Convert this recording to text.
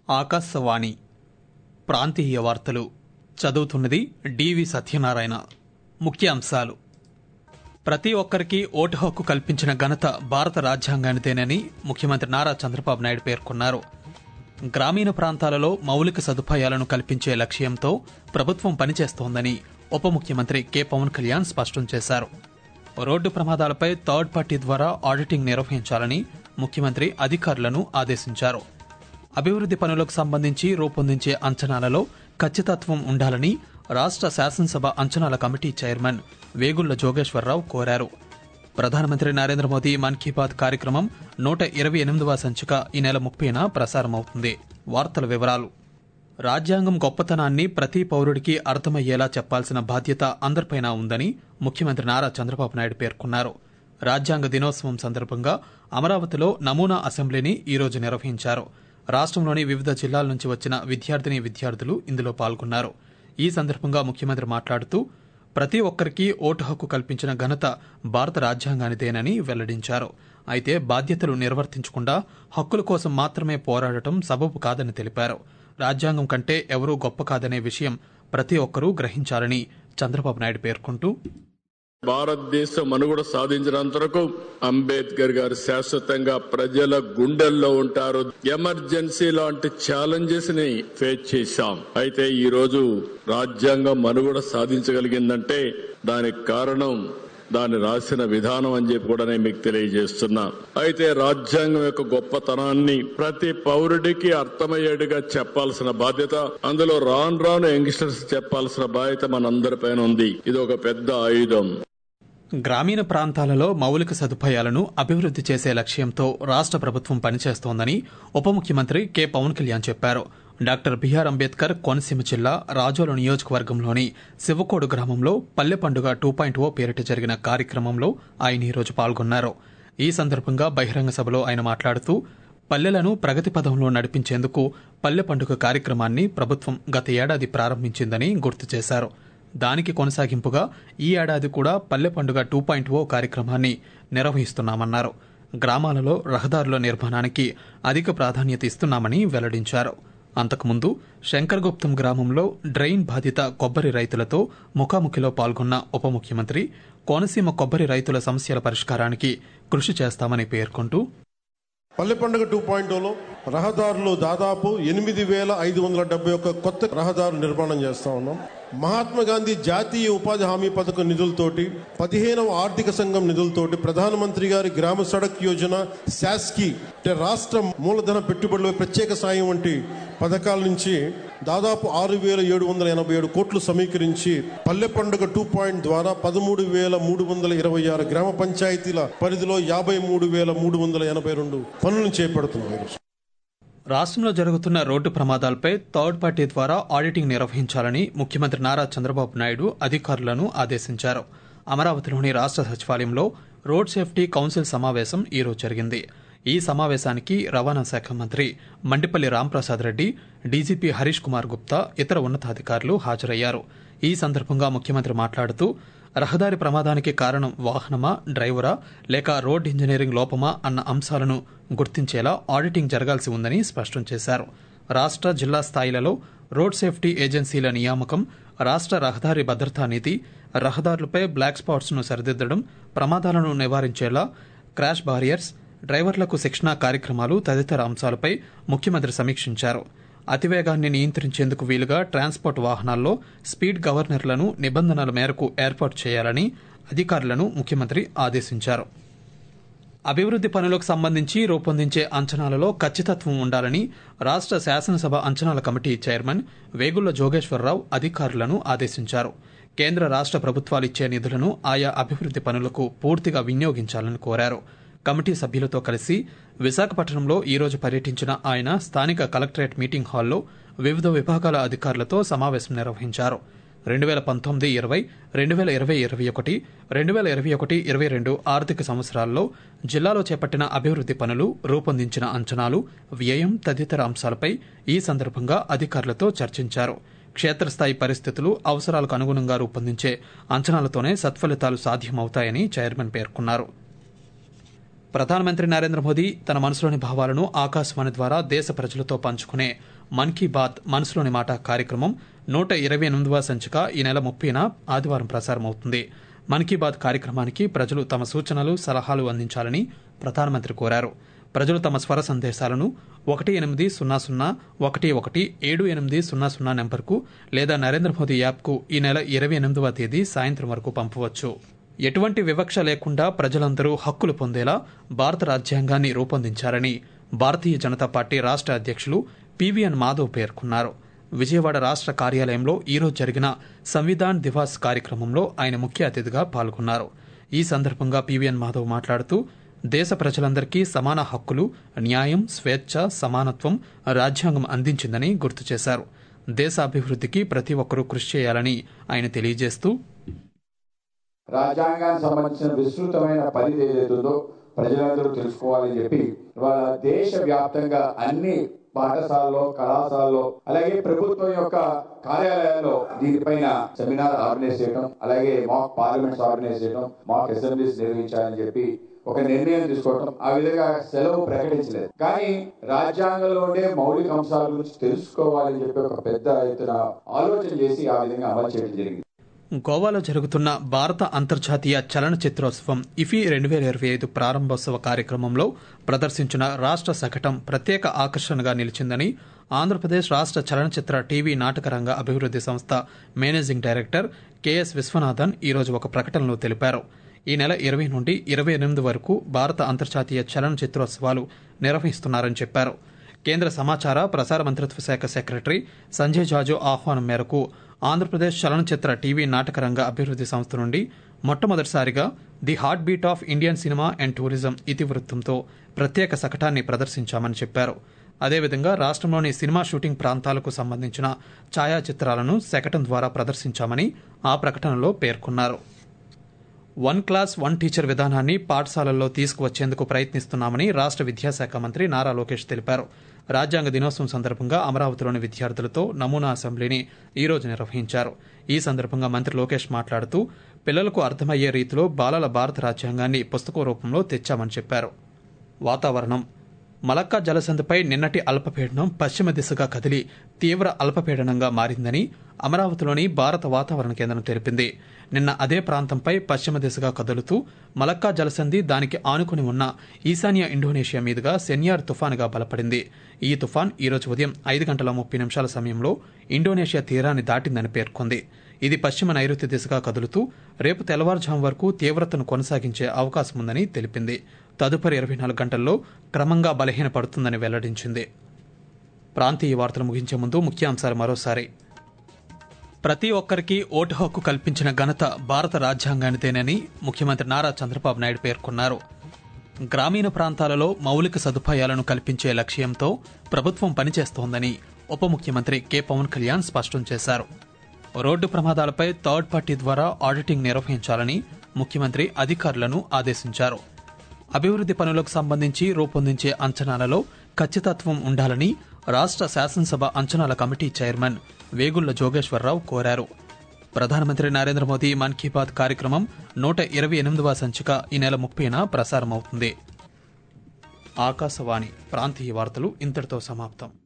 ఆకాశవాణి ప్రాంతీయ వార్తలు చదువుతున్నది డివి సత్యనారాయణ ముఖ్యాంశాలు ప్రతి ఒక్కరికి ఓటు హక్కు కల్పించిన ఘనత భారత రాజ్యాంగానిదేనని ముఖ్యమంత్రి నారా చంద్రబాబు నాయుడు పేర్కొన్నారు గ్రామీణ ప్రాంతాలలో మౌలిక సదుపాయాలను కల్పించే లక్ష్యంతో ప్రభుత్వం పనిచేస్తోందని ఉప ముఖ్యమంత్రి కె పవన్ కళ్యాణ్ స్పష్టం చేశారు రోడ్డు ప్రమాదాలపై థర్డ్ పార్టీ ద్వారా ఆడిటింగ్ నిర్వహించాలని ముఖ్యమంత్రి అధికారులను ఆదేశించారు అభివృద్ది పనులకు సంబంధించి రూపొందించే అంచనాలలో ఖచ్చితత్వం ఉండాలని రాష్ట్ర శాసనసభ అంచనాల కమిటీ చైర్మన్ వేగుళ్ల జోగేశ్వరరావు కోరారు ప్రధానమంత్రి నరేంద్ర మోదీ మన్ కీ బాత్ కార్యక్రమం నూట ఇరవై ఎనిమిదవ సంచిక ఈ నెల ముప్పైన ప్రసారమవుతుంది వార్తల వివరాలు రాజ్యాంగం గొప్పతనాన్ని ప్రతి పౌరుడికి అర్థమయ్యేలా చెప్పాల్సిన బాధ్యత అందరిపైన ఉందని ముఖ్యమంత్రి నారా చంద్రబాబు నాయుడు పేర్కొన్నారు రాజ్యాంగ దినోత్సవం సందర్భంగా అమరావతిలో నమూనా అసెంబ్లీని ఈరోజు నిర్వహించారు రాష్ట్రంలోని వివిధ జిల్లాల నుంచి వచ్చిన విద్యార్థిని విద్యార్థులు ఇందులో పాల్గొన్నారు ఈ సందర్భంగా ముఖ్యమంత్రి మాట్లాడుతూ ప్రతి ఒక్కరికి ఓటు హక్కు కల్పించిన ఘనత భారత రాజ్యాంగానిదేనని వెల్లడించారు అయితే బాధ్యతలు నిర్వర్తించకుండా హక్కుల కోసం మాత్రమే పోరాడటం సబబు కాదని తెలిపారు రాజ్యాంగం కంటే ఎవరూ గొప్ప కాదనే విషయం ప్రతి ఒక్కరూ గ్రహించాలని చంద్రబాబు నాయుడు పేర్కొంటూ భారతదేశం మనుగడ సాధించినంత వరకు అంబేద్కర్ గారు శాశ్వతంగా ప్రజల గుండెల్లో ఉంటారు ఎమర్జెన్సీ లాంటి ఛాలెంజెస్ ని ఫేస్ చేశాం అయితే ఈ రోజు రాజ్యాంగం మనుగడ సాధించగలిగిందంటే దానికి కారణం దాన్ని రాసిన విధానం అని చెప్పి కూడా నేను మీకు తెలియజేస్తున్నా అయితే రాజ్యాంగం యొక్క గొప్పతనాన్ని ప్రతి పౌరుడికి అర్థమయ్యేట్టుగా చెప్పాల్సిన బాధ్యత అందులో రాను రాను యంగ్స్టర్స్ చెప్పాల్సిన బాధ్యత మనందరిపైన ఉంది ఇది ఒక పెద్ద ఆయుధం గ్రామీణ ప్రాంతాలలో మౌలిక సదుపాయాలను అభివృద్ది చేసే లక్ష్యంతో రాష్ట్ర ప్రభుత్వం పనిచేస్తోందని ఉప ముఖ్యమంత్రి కె పవన్ కళ్యాణ్ చెప్పారు డాక్టర్ బిఆర్ అంబేద్కర్ కోనసీమ జిల్లా రాజోలు నియోజకవర్గంలోని శివకోడు గ్రామంలో పల్లె పండుగ టూ పాయింట్ ఓ పేరిట జరిగిన కార్యక్రమంలో ఆయన ఈరోజు పాల్గొన్నారు ఈ సందర్భంగా బహిరంగ సభలో ఆయన మాట్లాడుతూ పల్లెలను ప్రగతి పదంలో నడిపించేందుకు పల్లె పండుగ కార్యక్రమాన్ని ప్రభుత్వం గత ఏడాది ప్రారంభించిందని గుర్తు చేశారు దానికి కొనసాగింపుగా ఈ ఏడాది కూడా పల్లె పండుగ టూ పాయింట్ ఓ కార్యక్రమాన్ని నిర్వహిస్తున్నామన్నారు గ్రామాలలో రహదారుల నిర్మాణానికి అధిక ప్రాధాన్యత ఇస్తున్నామని వెల్లడించారు అంతకుముందు శంకరగుప్తం గ్రామంలో డ్రైన్ బాధిత కొబ్బరి రైతులతో ముఖాముఖిలో పాల్గొన్న ఉప ముఖ్యమంత్రి కోనసీమ కొబ్బరి రైతుల సమస్యల పరిష్కారానికి కృషి చేస్తామని పేర్కొంటూ పల్లె పండుగ టూ పాయింట్ రహదారులు దాదాపు ఎనిమిది వేల ఐదు వందల డెబ్బై ఒక్క కొత్త రహదారులు నిర్మాణం చేస్తా ఉన్నాం మహాత్మా గాంధీ జాతీయ ఉపాధి హామీ పథకం నిధులతోటి పదిహేనవ ఆర్థిక సంఘం నిధులతోటి ప్రధానమంత్రి గారి గ్రామ సడక్ యోజన శాస్కి అంటే రాష్ట్ర మూలధన పెట్టుబడుల ప్రత్యేక సాయం వంటి పథకాల నుంచి దాదాపు ఆరు వేల ఏడు వందల ఎనభై ఏడు కోట్లు సమీకరించి పల్లె పండుగ టూ పాయింట్ ద్వారా పదమూడు వేల మూడు వందల ఇరవై ఆరు గ్రామ పంచాయతీల పరిధిలో యాభై మూడు వేల మూడు వందల ఎనభై రెండు పనులను చేపడుతున్నాం ఈరోజు రాష్ట్రంలో జరుగుతున్న రోడ్డు ప్రమాదాలపై థర్డ్ పార్టీ ద్వారా ఆడిటింగ్ నిర్వహించాలని ముఖ్యమంత్రి నారా చంద్రబాబు నాయుడు అధికారులను ఆదేశించారు అమరావతిలోని రాష్ట్ర సచివాలయంలో రోడ్ సేఫ్టీ కౌన్సిల్ సమావేశం ఈరోజు జరిగింది ఈ సమావేశానికి రవాణా శాఖ మంత్రి మండిపల్లి రాంప్రసాద్ రెడ్డి డీజీపీ హరీష్ కుమార్ గుప్తా ఇతర ఉన్నతాధికారులు హాజరయ్యారు ఈ సందర్భంగా ముఖ్యమంత్రి మాట్లాడుతూ రహదారి ప్రమాదానికి కారణం వాహనమా డ్రైవరా లేక రోడ్ ఇంజనీరింగ్ లోపమా అన్న అంశాలను గుర్తించేలా ఆడిటింగ్ జరగాల్సి ఉందని స్పష్టం చేశారు రాష్ట్ర జిల్లా స్థాయిలలో రోడ్ సేఫ్టీ ఏజెన్సీల నియామకం రాష్ట్ర రహదారి భద్రతా నీతి రహదారులపై బ్లాక్ స్పాట్స్ ను సరిదిద్దడం ప్రమాదాలను నివారించేలా క్రాష్ బారియర్స్ డ్రైవర్లకు శిక్షణా కార్యక్రమాలు తదితర అంశాలపై ముఖ్యమంత్రి సమీక్షించారు అతివేగాన్ని నియంత్రించేందుకు వీలుగా ట్రాన్స్పోర్ట్ వాహనాల్లో స్పీడ్ గవర్నర్లను నిబంధనల మేరకు ఏర్పాటు చేయాలని అధికారులను ముఖ్యమంత్రి ఆదేశించారు అభివృద్ది పనులకు సంబంధించి రూపొందించే అంచనాలలో ఖచ్చితత్వం ఉండాలని రాష్ట్ర శాసనసభ అంచనాల కమిటీ చైర్మన్ వేగుళ్ల జోగేశ్వరరావు అధికారులను ఆదేశించారు కేంద్ర రాష్ట్ర ప్రభుత్వాలు ఇచ్చే నిధులను ఆయా అభివృద్ది పనులకు పూర్తిగా వినియోగించాలని కోరారు కమిటీ సభ్యులతో కలిసి విశాఖపట్నంలో ఈరోజు పర్యటించిన ఆయన స్థానిక కలెక్టరేట్ మీటింగ్ హాల్లో వివిధ విభాగాల అధికారులతో సమావేశం నిర్వహించారు రెండు వేల పంతొమ్మిది ఇరవై రెండు వేల ఇరవై ఇరవై ఒకటి రెండు వేల ఇరవై ఒకటి ఇరవై రెండు ఆర్థిక సంవత్సరాల్లో జిల్లాలో చేపట్టిన అభివృద్ది పనులు రూపొందించిన అంచనాలు వ్యయం తదితర అంశాలపై ఈ సందర్భంగా అధికారులతో చర్చించారు క్షేత్రస్థాయి పరిస్థితులు అవసరాలకు అనుగుణంగా రూపొందించే అంచనాలతోనే సత్ఫలితాలు సాధ్యమవుతాయని చైర్మన్ పేర్కొన్నారు ప్రధానమంత్రి నరేంద్ర మోదీ తన మనసులోని భావాలను ఆకాశవాణి ద్వారా దేశ ప్రజలతో పంచుకునే మన్ కీ బాత్ మనసులోని మాట కార్యక్రమం నూట ఇరవై ఎనిమిదవ సంచిక ఈ నెల ముప్పైన ఆదివారం ప్రసారమవుతుంది మన్ కీ బాత్ కార్యక్రమానికి ప్రజలు తమ సూచనలు సలహాలు అందించాలని ప్రధానమంత్రి కోరారు ప్రజలు తమ స్వర సందేశాలను ఒకటి ఎనిమిది సున్నా సున్నా ఒకటి ఒకటి ఏడు ఎనిమిది సున్నా సున్నా నెంబర్కు లేదా నరేంద్ర మోదీ యాప్కు ఈ నెల ఇరవై ఎనిమిదవ తేదీ సాయంత్రం వరకు పంపవచ్చు ఎటువంటి వివక్ష లేకుండా ప్రజలందరూ హక్కులు పొందేలా భారత రాజ్యాంగాన్ని రూపొందించారని భారతీయ జనతా పార్టీ రాష్ట్ర అధ్యక్షులు పివిఎన్ మాధవ్ పేర్కొన్నారు విజయవాడ రాష్ట్ర కార్యాలయంలో ఈరోజు జరిగిన సంవిధాన్ దివాస్ కార్యక్రమంలో ఆయన ముఖ్య అతిథిగా పాల్గొన్నారు ఈ సందర్భంగా పివిఎన్ మాధవ్ మాట్లాడుతూ దేశ ప్రజలందరికీ సమాన హక్కులు న్యాయం స్వేచ్ఛ సమానత్వం రాజ్యాంగం అందించిందని గుర్తు చేశారు దేశ అభివృద్ధికి ప్రతి ఒక్కరూ కృషి చేయాలని ఆయన తెలియజేస్తూ రాజ్యాంగానికి సంబంధించిన విస్తృతమైన పరిధి ఏదైతుందో ప్రజలందరూ తెలుసుకోవాలని చెప్పి వాళ్ళ దేశ వ్యాప్తంగా అన్ని పాఠశాలలో కళాశాలలో అలాగే ప్రభుత్వం యొక్క కార్యాలయాల్లో దీనిపైన సెమినార్ ఆర్గనైజ్ చేయడం అలాగే మాక్ పార్లమెంట్స్ ఆర్గనైజ్ చేయడం మాక్ అసెంబ్లీస్ నిర్వహించాలని చెప్పి ఒక నిర్ణయం తీసుకోవడం ఆ విధంగా సెలవు ప్రకటించలేదు కానీ రాజ్యాంగంలో ఉండే మౌలిక అంశాల గురించి తెలుసుకోవాలని చెప్పి ఒక పెద్ద ఎత్తున ఆలోచన చేసి ఆ విధంగా అమలు చేయడం జరిగింది గోవాలో జరుగుతున్న భారత అంతర్జాతీయ చలనచిత్రోత్సవం ఇఫీ రెండు వేల ఇరవై ఐదు ప్రారంభోత్సవ కార్యక్రమంలో ప్రదర్శించిన రాష్ట్ర శకటం ప్రత్యేక ఆకర్షణగా నిలిచిందని ఆంధ్రప్రదేశ్ రాష్ట్ర చలనచిత్ర టీవీ నాటకరంగ అభివృద్ధి సంస్థ మేనేజింగ్ డైరెక్టర్ కెఎస్ విశ్వనాథన్ ఈరోజు ఒక ప్రకటనలో తెలిపారు ఈ నెల ఇరవై నుండి ఇరవై ఎనిమిది వరకు భారత అంతర్జాతీయ చలనచిత్రోత్సవాలు నిర్వహిస్తున్నారని చెప్పారు కేంద్ర సమాచార ప్రసార మంత్రిత్వ శాఖ సెక్రటరీ సంజయ్ జాజు ఆహ్వానం మేరకు ఆంధ్రప్రదేశ్ చలనచిత్ర టీవీ నాటకరంగ అభివృద్ధి సంస్థ నుండి మొట్టమొదటిసారిగా the heartbeat of Indian cinema and tourism ఇతివృత్తంతో ప్రత్యేక శకటాన్ని ప్రదర్శించామని చెప్పారు అదేవిధంగా రాష్ట్రంలోని సినిమా షూటింగ్ ప్రాంతాలకు సంబంధించిన ఛాయాచిత్రాలను శకటం ద్వారా ప్రదర్శించామని ఆ ప్రకటనలో పేర్కొన్నారు వన్ క్లాస్ వన్ టీచర్ విధానాన్ని పాఠశాలల్లో తీసుకువచ్చేందుకు ప్రయత్నిస్తున్నామని రాష్ట్ర విద్యాశాఖ మంత్రి నారా లోకేష్ తెలిపారు రాజ్యాంగ దినోత్సవం సందర్భంగా అమరావతిలోని విద్యార్థులతో నమూనా అసెంబ్లీని ఈ రోజు నిర్వహించారు ఈ సందర్భంగా మంత్రి లోకేష్ మాట్లాడుతూ పిల్లలకు అర్థమయ్యే రీతిలో బాలల భారత రాజ్యాంగాన్ని పుస్తక రూపంలో తెచ్చామని చెప్పారు వాతావరణం మలక్కా జలసంధిపై నిన్నటి అల్పపీడనం పశ్చిమ దిశగా కదిలి తీవ్ర అల్పపీడనంగా మారిందని అమరావతిలోని భారత వాతావరణ కేంద్రం తెలిపింది నిన్న అదే ప్రాంతంపై పశ్చిమ దిశగా కదులుతూ మలక్కా జలసంధి దానికి ఆనుకుని ఉన్న ఈశాన్య ఇండోనేషియా మీదుగా సెన్యార్ తుఫానుగా బలపడింది ఈ తుఫాన్ ఈరోజు ఉదయం ఐదు గంటల ముప్పై నిమిషాల సమయంలో ఇండోనేషియా తీరాన్ని దాటిందని పేర్కొంది ఇది పశ్చిమ నైరుతి దిశగా కదులుతూ రేపు తెల్లవారుజాము వరకు తీవ్రతను కొనసాగించే అవకాశం ఉందని తెలిపింది తదుపరి ఇరవై నాలుగు గంటల్లో క్రమంగా బలహీనపడుతుందని వెల్లడించింది ప్రాంతీయ వార్తలు ముగించే ముందు ముఖ్యాంశాలు మరోసారి ప్రతి ఒక్కరికి ఓటు హక్కు కల్పించిన ఘనత భారత రాజ్యాంగానిదేనని ముఖ్యమంత్రి నారా చంద్రబాబు నాయుడు పేర్కొన్నారు గ్రామీణ ప్రాంతాలలో మౌలిక సదుపాయాలను కల్పించే లక్ష్యంతో ప్రభుత్వం పనిచేస్తోందని ఉప ముఖ్యమంత్రి కె పవన్ కళ్యాణ్ స్పష్టం చేశారు రోడ్డు ప్రమాదాలపై థర్డ్ పార్టీ ద్వారా ఆడిటింగ్ నిర్వహించాలని ముఖ్యమంత్రి అధికారులను ఆదేశించారు అభివృద్ది పనులకు సంబంధించి రూపొందించే అంచనాలలో ఖచ్చితత్వం ఉండాలని రాష్ట్ర శాసనసభ అంచనాల కమిటీ చైర్మన్ వేగుళ్ల జోగేశ్వరరావు కోరారు ప్రధానమంత్రి నరేంద్ర మోదీ మన్ కీ బాత్ కార్యక్రమం నూట ఇరవై ఎనిమిదవ సంచిక ఈ నెల ముప్పైన ప్రసారమవుతుంది ఆకాశవాణి ప్రాంతీయ వార్తలు ఇంతటితో సమాప్తం